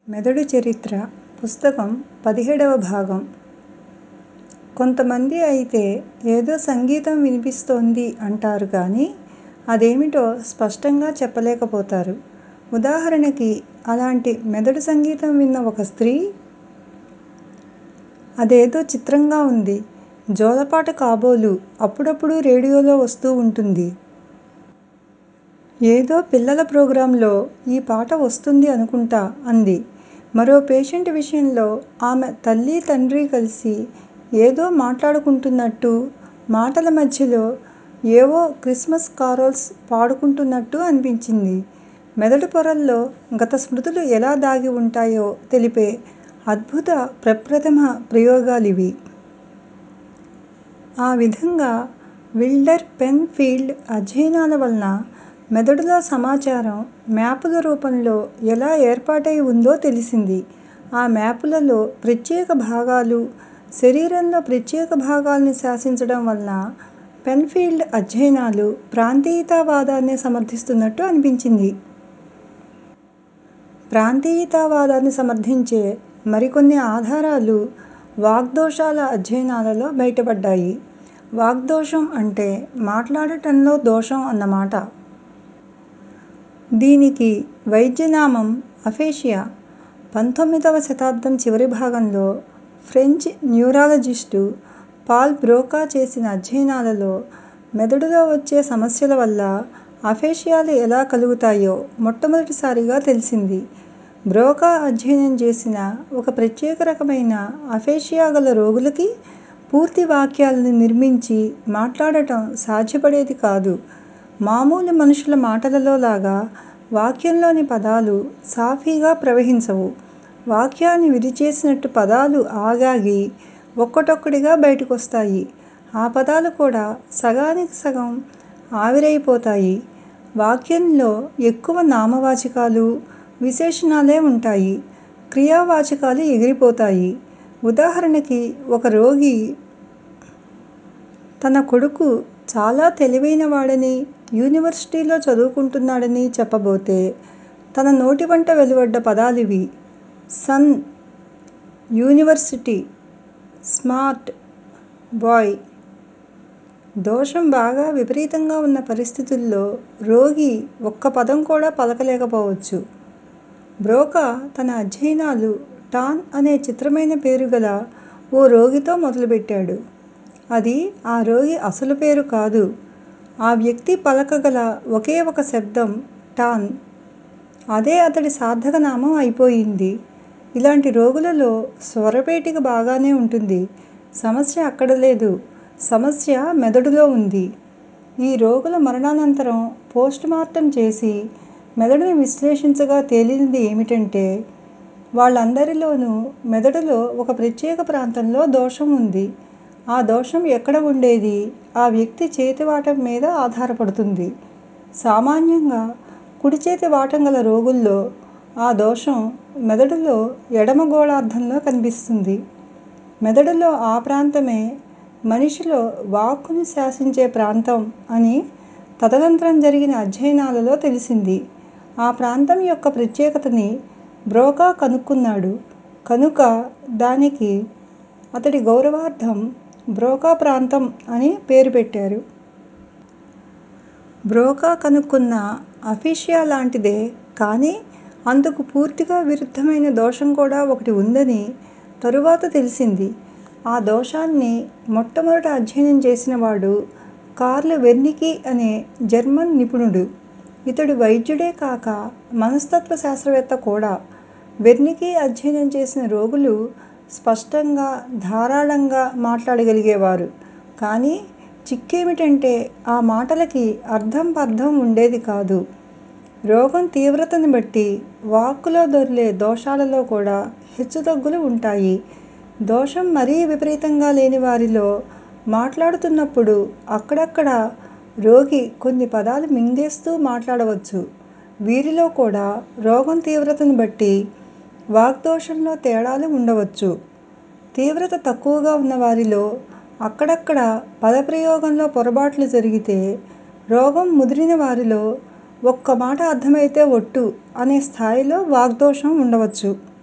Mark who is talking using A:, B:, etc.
A: మెదడు చరిత్ర పుస్తకం పదిహేడవ భాగం కొంతమంది అయితే ఏదో సంగీతం వినిపిస్తోంది అంటారు కానీ అదేమిటో స్పష్టంగా చెప్పలేకపోతారు. ఉదాహరణకి అలాంటి మెదడు సంగీతం విన్న ఒక స్త్రీ అదేదో చిత్రంగా ఉంది. జోలపాట కాబోలు అప్పుడప్పుడూ రేడియోలో వస్తూ ఉంటుంది. ఏదో పిల్లల ప్రోగ్రాంలో ఈ పాట వస్తుంది అనుకుంటా అంది. మరో పేషెంట్ విషయంలో ఆమె తల్లీ తండ్రీ కలిసి ఏదో మాట్లాడుకుంటున్నట్టూ, మాటల మధ్యలో ఏవో క్రిస్మస్ కారోల్స్ పాడుకుంటున్నట్టూ అనిపించింది. మెదడు పొరల్లో గత స్మృతులు ఎలా దాగి ఉంటాయో తెలిపే అద్భుత ప్రప్రథమ ప్రయోగాలివి. ఆ విధంగా విల్డర్ పెన్ ఫీల్డ్ అధ్యయనాల వలన మెదడులో సమాచారం మ్యాపుల రూపంలో ఎలా ఏర్పాటై ఉందో తెలిసింది. ఆ మ్యాపులలో ప్రత్యేక భాగాలు శరీరంలో ప్రత్యేక భాగాల్ని శాసించడం వలన పెన్ ఫీల్డ్ అధ్యయనాలు ప్రాంతీయతావాదాన్నే సమర్థిస్తున్నట్టు అనిపించింది. ప్రాంతీయతావాదాన్ని సమర్థించే మరికొన్ని ఆధారాలు వాగ్దోషాల అధ్యయనాలలో బయటపడ్డాయి. వాగ్దోషం అంటే మాట్లాడటంలో దోషం అన్నమాట. దీనికి వైద్యనామం అఫేషియా. పంతొమ్మిదవ శతాబ్దం చివరి భాగంలో ఫ్రెంచ్ న్యూరాలజిస్టు పాల్ బ్రోకా చేసిన అధ్యయనాలలో మెదడులో వచ్చే సమస్యల వల్ల అఫేషియాలు ఎలా కలుగుతాయో మొట్టమొదటిసారిగా తెలిసింది. బ్రోకా అధ్యయనం చేసిన ఒక ప్రత్యేక రకమైన అఫేషియా గల రోగులకి పూర్తి వాక్యాల్ని నిర్మించి మాట్లాడటం సాధ్యపడేది కాదు. మామూలు మనుషుల మాటలలో లాగా వాక్యంలోని పదాలు సాఫీగా ప్రవహించవు. వాక్యాన్ని విరిచేసినట్టు పదాలు ఆగాగి ఒక్కటొక్కటిగా బయటకొస్తాయి. ఆ పదాలు కూడా సగానికి సగం ఆవిరైపోతాయి. వాక్యంలో ఎక్కువ నామవాచకాలు, విశేషణాలే ఉంటాయి. క్రియావాచకాలు ఎగిరిపోతాయి. ఉదాహరణకి ఒక రోగి తన కొడుకు చాలా తెలివైనవాడని, యూనివర్సిటీలో చదువుకుంటున్నాడని చెప్పబోతే తన నోటివంట వెలువడ్డ పదాలివి సన్, యూనివర్శిటీ, స్మార్ట్ బాయ్. దోషం బాగా విపరీతంగా ఉన్న పరిస్థితుల్లో రోగి ఒక్క పదం కూడా పలకలేకపోవచ్చు. బ్రోకా తన అధ్యయనాలు టాన్ అనే చిత్రమైన పేరు గల ఓ రోగితో మొదలుపెట్టాడు. అది ఆ రోగి అసలు పేరు కాదు. ఆ వ్యక్తి పలకగల ఒకే ఒక శబ్దం టాన్. అదే అతడి సార్థకనామం అయిపోయింది. ఇలాంటి రోగులలో స్వరపేటిక బాగానే ఉంటుంది. సమస్య అక్కడ లేదు. సమస్య మెదడులో ఉంది. ఈ రోగుల మరణానంతరం పోస్ట్ మార్టం చేసి మెదడుని విశ్లేషించగా తేలినది ఏమిటంటే వాళ్ళందరిలోనూ మెదడులో ఒక ప్రత్యేక ప్రాంతంలో దోషం ఉంది. ఆ దోషం ఎక్కడ ఉండేది ఆ వ్యక్తి చేతి వాటం మీద ఆధారపడుతుంది. సామాన్యంగా కుడిచేతి వాటం గల రోగుల్లో ఆ దోషం మెదడులో ఎడమ గోళార్ధంలో కనిపిస్తుంది. మెదడులో ఆ ప్రాంతమే మనిషిలో వాక్కుని శాసించే ప్రాంతం అని తదనంతరం జరిగిన అధ్యయనాలలో తెలిసింది. ఆ ప్రాంతం యొక్క ప్రత్యేకతని బ్రోకా కనుక్కున్నాడు కనుక దానికి అతడి గౌరవార్ధం బ్రోకా ప్రాంతం అని పేరు పెట్టారు. బ్రోకా కనుక్కున్న అఫీషియా లాంటిదే కానీ అందుకు పూర్తిగా విరుద్ధమైన దోషం కూడా ఒకటి ఉందని తరువాత తెలిసింది. ఆ దోషాన్ని మొట్టమొదట అధ్యయనం చేసినవాడు కార్ల్ వెర్నికీ అనే జర్మన్ నిపుణుడు. ఇతడు వైద్యుడే కాక మనస్తత్వ శాస్త్రవేత్త కూడా. వెర్నికీ అధ్యయనం చేసిన రోగులు స్పష్టంగా, ధారాళంగా మాట్లాడగలిగేవారు. కానీ చిక్కేమిటంటే ఆ మాటలకి అర్థం పర్థం ఉండేది కాదు. రోగం తీవ్రతని బట్టి వాక్కులో దొర్లే దోషాలలో కూడా హెచ్చుతగ్గులు ఉంటాయి. దోషం మరీ విపరీతంగా లేని వారిలో మాట్లాడుతున్నప్పుడు అక్కడక్కడ రోగి కొన్ని పదాలు మింగేస్తూ మాట్లాడవచ్చు. వీరిలో కూడా రోగం తీవ్రతని బట్టి వాగ్దోషంలో తేడాలు ఉండవచ్చు. తీవ్రత తక్కువగా ఉన్నవారిలో అక్కడక్కడ పదప్రయోగంలో పొరబాట్లు జరిగితే రోగం ముదిరిన వారిలో ఒక్క మాట అర్థమైతే ఒట్టు అనే స్థాయిలో వాగ్దోషం ఉండవచ్చు.